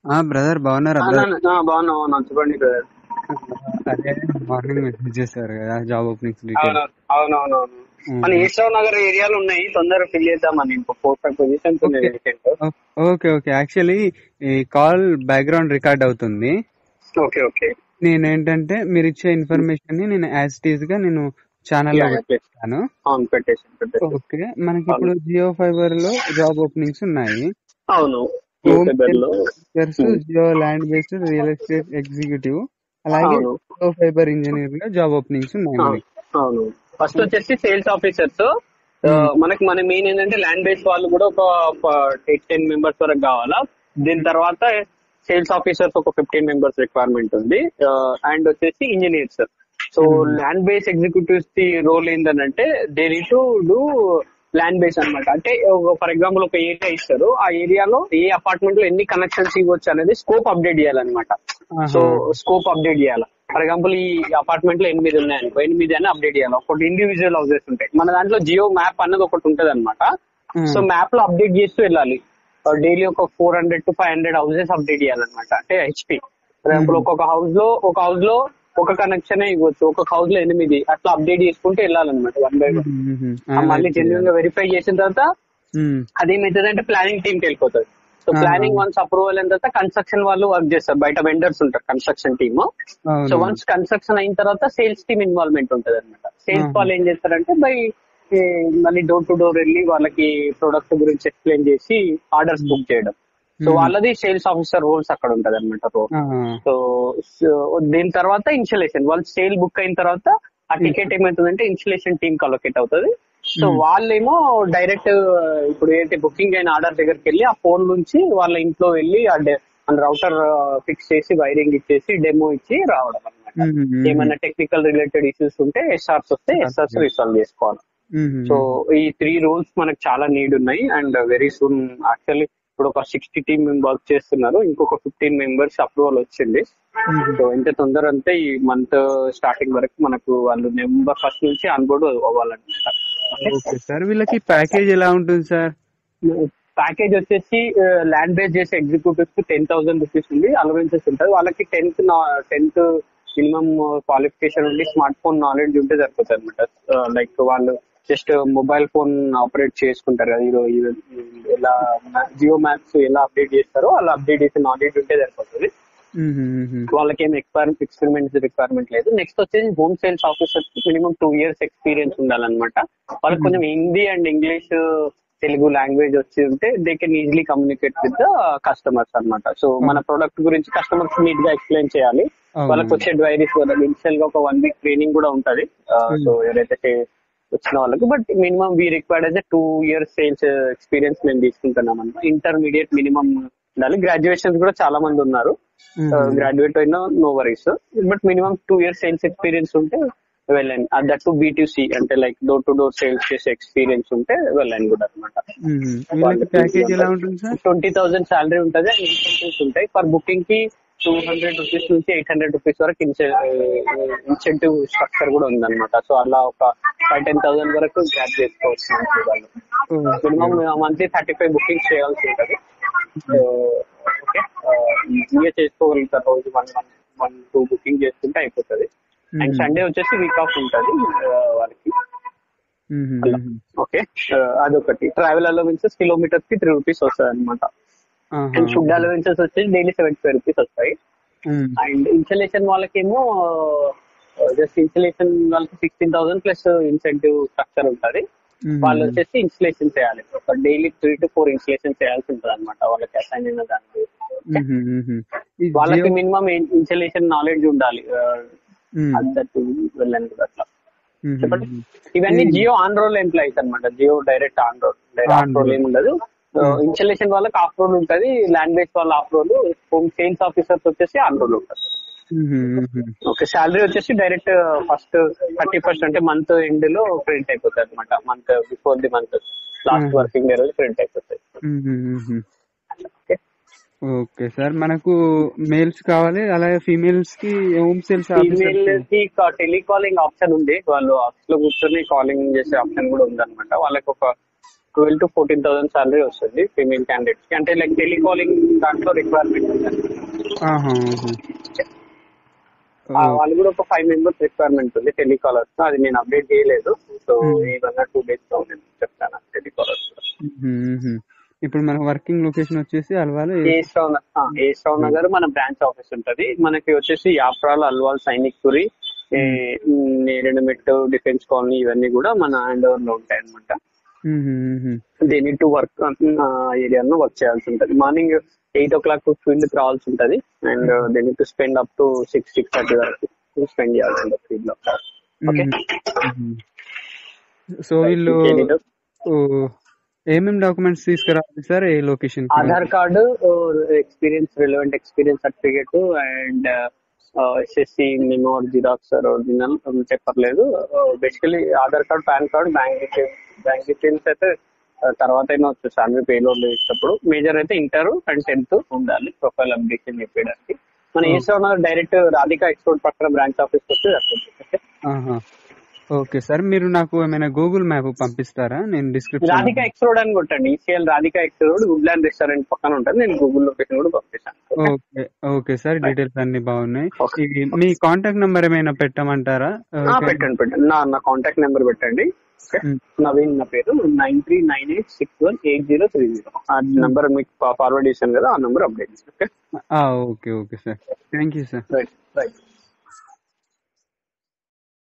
ఆ బ్రదర్ బాగున్నారా ఆ, బ్రదర్ నా- ఆ, బాగున్నా బాగున్నా చెప్పండి బ్రదర్ అదే మార్నింగ్ మెసేజ్ చేశారు కదా జాబ్ ఓపెనింగ్స్ డీటెయిల్ అవునవునవును మన ఈశ్వర్ నగర్ ఏరియాలో ఉన్నాయి తొందరగా ఫిల్ చేద్దామని ఇంకో ఫోర్ ఫైవ్ పొజిషన్స్ ఉన్నాయి వేకెంట్ ఓకే ఓకే యాక్చువల్లీ ఈ కాల్ బ్యాక్గ్రౌండ్ రికార్డ్ అవుతుంది ఓకే ఓకే నేను ఏంటంటే మీరు ఇచ్చే ఇన్ఫర్మేషన్ ని నేను యాజ్ టీజ్ గా నేను ఛానల్ లో Yeah, yeah, please. పెట్టాను అవును పెట్టేసి పెట్టేసి ఓకే మనకి ఇప్పుడు జియో ఫైబర్ లో జాబ్ ఓపెనింగ్స్ ఉన్నాయి అవును హోమ్ ఫైబర్ లో Jio land based real estate executive అలాగే అవును. జియో ఫైబర్ ఇంజనీర్ గా జాబ్ ఓపెనింగ్స్ ఉన్నాయి అవును, మనకి అవును ఫస్ట్ వచ్చేసి సేల్స్ ఆఫీసర్స్ మనకి మన మెయిన్ ఏంటంటే ల్యాండ్ బేస్ వాళ్ళు కూడా ఒక ఎయిట్ టెన్ మెంబర్స్ వరకు కావాలా దీని తర్వాత సేల్స్ ఆఫీసర్స్ ఒక ఫిఫ్టీన్ మెంబర్స్ రిక్వైర్మెంట్ ఉంది అండ్ వచ్చేసి engineers so land base executives the role ఏంటంటే they need to do land base అన్నమాట అంటే ఫర్ ఎగ్జాంపుల్ ఒక ఏరియా ఇస్తారు ఆ ఏరియాలో ఏ అపార్ట్మెంట్ లో ఎన్ని కనెక్షన్స్ ఇవ్వచ్చు అనేది స్కోప్ అప్డేట్ చేయాలన్నమాట సో స్కోప్ అప్డేట్ చేయాలి ఫర్ ఎగ్జాంపుల్ ఈ అపార్ట్మెంట్ లో ఎనిమిది ఉన్నాయి అనుకో ఎనిమిది అని అప్డేట్ చేయాలి ఒకటి ఇండివిజువల్ హౌసెస్ ఉంటాయి మన దాంట్లో జియో మ్యాప్ అన్నది ఒకటి ఉంటది అనమాట సో మ్యాప్ లో అప్డేట్ చేస్తూ వెళ్ళాలి డైలీ ఒక four hundred to five hundred houses update చేయాలన్నమాట అంటే హెచ్పి ఫర్ ఎగ్జాంపుల్ ఒక్కొక్క హౌస్ లో ఒక హౌస్ లో ఒక కనెక్షన్ ఇవ్వచ్చు ఒక్కొక్క హౌస్ లో ఎనిమిది అట్లా అప్డేట్ చేసుకుంటూ వెళ్ళాలన్నమాట వన్ బై వన్ మళ్ళీ జెన్యున్ గా వెరిఫై చేసిన తర్వాత అదేమైతుంది అంటే ప్లానింగ్ టీమ్ కి వెళ్ళిపోతుంది సో ప్లానింగ్ వన్స్ అప్రూవల్ అయిన తర్వాత కన్స్ట్రక్షన్ వాళ్ళు వర్క్ చేస్తారు బయట వెండర్స్ ఉంటారు construction team so once construction అయిన తర్వాత సేల్స్ టీమ్ ఇన్వాల్వ్మెంట్ ఉంటది అనమాట సేల్స్ వాళ్ళు ఏం చేస్తారంటే బై మళ్ళీ డోర్ టు డోర్ వెళ్ళి వాళ్ళకి ప్రొడక్ట్ గురించి ఎక్స్ప్లెయిన్ చేసి ఆర్డర్స్ బుక్ చేయడం సో వాళ్ళది సేల్స్ ఆఫీసర్ రోల్స్ అక్కడ ఉంటది అనమాట రోల్ సో సో దీని తర్వాత ఇన్స్టలేషన్ వాళ్ళు సేల్ బుక్ అయిన తర్వాత ఆ టికెట్ ఏమవుతుందంటే ఇన్స్టలేషన్ టీమ్ కి అలొకేట్ అవుతుంది సో వాళ్ళేమో డైరెక్ట్ ఇప్పుడు ఏంటి బుకింగ్ అయిన ఆర్డర్ దగ్గరికి వెళ్ళి ఆ ఫోన్ నుంచి వాళ్ళ ఇంట్లో వెళ్ళి ఆ రౌటర్ ఫిక్స్ చేసి వైరింగ్ ఇచ్చేసి డెమో ఇచ్చి రావడం అనమాట ఏమైనా టెక్నికల్ రిలేటెడ్ ఇష్యూస్ ఉంటే ఎస్ఆర్స్ వస్తే ఎస్ఆర్స్ రిసాల్వ్ చేసుకోవాలి సో ఈ త్రీ రోల్స్ మనకు చాలా నీడ్ ఉన్నాయి అండ్ వెరీ సూన్ యాక్చువల్లీ ఇప్పుడు ఒక సిక్స్టీ టీమ్ మేము వర్క్ చేస్తున్నారు ఇంకొక ఫిఫ్టీన్ మెంబర్స్ అప్రూవల్ వచ్చింది సో ఎంత తొందర అంటే ఈ మంత్ స్టార్టింగ్ వరకు మనకు వాళ్ళు నెంబర్ ఫస్ట్ నుంచి అన్బోర్డ్ అవ్వాలన్నమాట ఓకే సార్ వీళ్ళకి ప్యాకేజ్ ఎలా ఉంటుంది సార్ ప్యాకేజ్ వచ్చేసి ల్యాండ్ బేస్ చేసే ఎగ్జిక్యూటివ్స్ కి టెన్ థౌసండ్ రూపీస్ ఉంది అలవెన్సెస్ ఉంటుంది వాళ్ళకి టెన్త్ టెన్త్ మినిమం క్వాలిఫికేషన్ ఉండి స్మార్ట్ ఫోన్ నాలెడ్జ్ ఉంటే సరిపోతుంది అనమాట లైక్ వాళ్ళు జస్ట్ మొబైల్ ఫోన్ ఆపరేట్ చేసుకుంటారు కదా ఈరో ఎలా జియో మ్యాప్స్ ఎలా అప్డేట్ చేస్తారో అలా అప్డేట్ చేసే నాలెడ్జ్ ఉంటే సరిపోతుంది వాళ్ళకి ఏం ఎక్స్పైర్ ఎక్స్పెరిమెంట్స్ రిక్వైర్మెంట్ లేదు నెక్స్ట్ వచ్చేసి హోమ్ సేల్స్ ఆఫీసర్స్ కి మినిమం టూ ఇయర్స్ ఎక్స్పీరియన్స్ ఉండాలన్నమాట వాళ్ళకి కొంచెం Hindi and English Telugu language వచ్చి ఉంటే they can easily communicate with the customers అన్నమాట సో మన ప్రొడక్ట్ గురించి కస్టమర్స్ నీట్ గా ఎక్స్ప్లెయిన్ చేయాలి వాళ్ళకి వచ్చే డైరీస్ ఇనిషియల్ గా ఒక వన్ వీక్ ట్రైనింగ్ కూడా ఉంటది సో ఎవరైతే వచ్చిన వాళ్ళకి బట్ మినిమం వీ రిక్వైర్డ్ అయితే టూ ఇయర్స్ సేల్స్ ఎక్స్పీరియన్స్ మేము తీసుకుంటున్నాం అనమాట ఇంటర్మీడియట్ మినిమం ఉండాలి గ్రాడ్యుయేషన్స్ కూడా చాలా మంది ఉన్నారు గ్రాడ్యుయేట్ అయినా no worries but minimum two years sales experience ఉంటే వెళ్ళండి దట్ టు బీటీసీ అంటే like door to door sales చేసే ఎక్స్పీరియన్స్ ఉంటే వెళ్ళండి కూడా అనమాట ప్యాకేజ్ ఎలా ఉంటుంది సార్ ట్వంటీ థౌసండ్ సాలరీ ఉంటుంది అండ్ ఇన్సెంటివ్స్ ఉంటాయి పర్ బుకింగ్ కి టూ హండ్రెడ్ రూపీస్ నుంచి ఎయిట్ హండ్రెడ్ రూపీస్ వరకు ఇన్సెంటివ్ స్ట్రక్చర్ కూడా ఉందన్నమాట సో అలా ఒక ఫైవ్ టెన్ థౌసండ్ వరకు గ్రాప్ చేసుకోవచ్చు మంత్లీ వాళ్ళు minimum monthly thirty five bookings చేయాల్సి ఉంటుంది ఓకే ఈజీగా చేసుకోగలుగుతారు రోజు one one one two booking చేసుకుంటే అయిపోతుంది అండ్ సండే వచ్చేసి వీక్ ఆఫ్ ఉంటుంది వాళ్ళకి ఓకే అదొకటి ట్రావెల్ అలవెన్సెస్ కిలోమీటర్స్ కి త్రీ రూపీస్ వస్తాయి అనమాట అండ్ ఫుడ్ అలవెన్సెస్ వచ్చేసి డైలీ సెవెంటీ ఫైవ్ రూపీస్ వస్తాయి అండ్ ఇన్స్టలేషన్ వాళ్ళకేమో జస్ట్ ఇన్స్టలేషన్ వాళ్ళకి sixteen thousand plus incentive structure ఉంటుంది వాళ్ళు వచ్చేసి ఇన్స్టలేషన్ చేయాలి ఒక daily three to four installation చేయాల్సి ఉంటుంది అనమాట వాళ్ళకి అసైన్ అయిన దానికి వాళ్ళకి మినిమం ఇన్స్టలేషన్ నాలెడ్జ్ ఉండాలి అద్దట్టు వెళ్ళండి అట్లా చెప్పండి ఇవన్నీ జియో ఆన్ రోల్ ఎంప్లాయీస్ అనమాట Jio direct on roll direct off roll ఏమి ఉండదు ఇన్స్టలేషన్ వాళ్ళకి ఆఫ్ రోల్ ఉంటది ల్యాండ్ బేస్ వాళ్ళ off roll home sales officers వచ్చేసి ఆన్ రోల్ ఉంటుంది ఓకే శాలరీ వచ్చేసి డైరెక్ట్ ఫస్ట్ థర్టీ ఫస్ట్ అంటే మంత్ ఎండ్ లో ప్రింట్ అయిపోతుంది అనమాట month before the month last working day రోజు ప్రింట్ అయిపోతుంది ఓకే సార్ మనకు మేల్స్ కావాలి అలాగే ఫీమేల్స్ కి హోమ్ సేల్స్ ఫీమేల్ కి టెలికాలింగ్ ఆప్షన్ ఉంది వాళ్ళు ఆఫీస్ లో కూర్చొని కాలింగ్ చేసే ఆప్షన్ కూడా ఉంది అనమాట వాళ్ళకి ఒక twelve to fourteen thousand salary వస్తుంది ఫీమేల్ క్యాండిడేట్స్ కి అంటే లైక్ టెలికాలింగ్ దాంట్లో రిక్వైర్మెంట్ ఉంటుంది ఆహా, ఆహా. ఆ, ఓ, వాళ్ళు కూడా ఒక ఫైవ్ మెంబర్స్ రిక్వైర్మెంట్ ఉంది టెలికాలర్స్ అది నేను అప్డేట్ చేయలేదు సో ఏదన్నా టూ డేస్ లో నేను చెప్తాను టెలికాలర్స్ మ్మ్, మ్మ్. ఇప్పుడు మన వర్కింగ్ లొకేషన్ వచ్చేసి అల్వాలో ఏ స్టవ్ ఏ స్టవ్ నగర్ మన బ్రాంచ్ ఆఫీస్ ఉంటది మనకి వచ్చేసి Yapral Alwal Sainikpuri Neredmet defence colony ఇవన్నీ కూడా మన హ్యాండ్ ఓవర్ లో ఉంటాయి అనమాట hmm, hmm, hmm. They need to work ఏరియాలో వర్క్ చేయాల్సి ఉంటది morning eight o'clock field కి రావాల్సి ఉంటది and they need to spend up to six six thirty వరకు స్పెండ్ చేయాల్సి ఉంటుంది ఫీల్డ్ లో ఓకే మ్మ్. సో వీళ్ళు ఓ, ఏమేం డాక్యుమెంట్స్ తీసుకురావాలి సార్ ఏ location Aadhaar card experience relevant experience certificate and SSC memo xerox original చెప్పర్లేదు basically Aadhaar card PAN card bank details bank details అయితే uh, తర్వాత అయినా వచ్చు సాలరీ పేలోడ్ చేసేటప్పుడు మేజర్ అయితే ఇంటర్ అండ్ టెన్త్ ఉండాలి ప్రొఫైల్ అప్డేషన్ చెప్పడానికి మన ఏసీ డైరెక్ట్ రాధికా ఎక్స్పోర్ట్ పక్కన బ్రాంచ్ ఆఫీస్ వస్తే ఓకే ఆహా. ఓకే సార్ మీరు నాకు ఏమైనా గూగుల్ మ్యాప్ పంపిస్తారా నేను డిస్క్రిప్షన్ రాధికా ఎక్స్ రోడ్ అని కొట్టండి ECIL Radhika X road woodland restaurant పక్కన ఉంటుంది నేను గూగుల్ లొకేషన్ కూడా పంపిస్తాను okay? Okay okay sir details అన్ని బాగున్నాయి Okay. ఇది మీ కాంటాక్ట్ నెంబర్ ఏమైనా పెట్టమంటారా ఆ, పెట్టండి పెట్టండి నా నా కాంటాక్ట్ నెంబర్ పెట్టండి ఓకే మ్. నవీన్ నా పేరు nine three nine eight six one eight zero three zero ఆ నెంబర్ మీకు ఫార్వర్డ్ చేశాను కదా ఆ number update okay okay okay sir thank you sir right right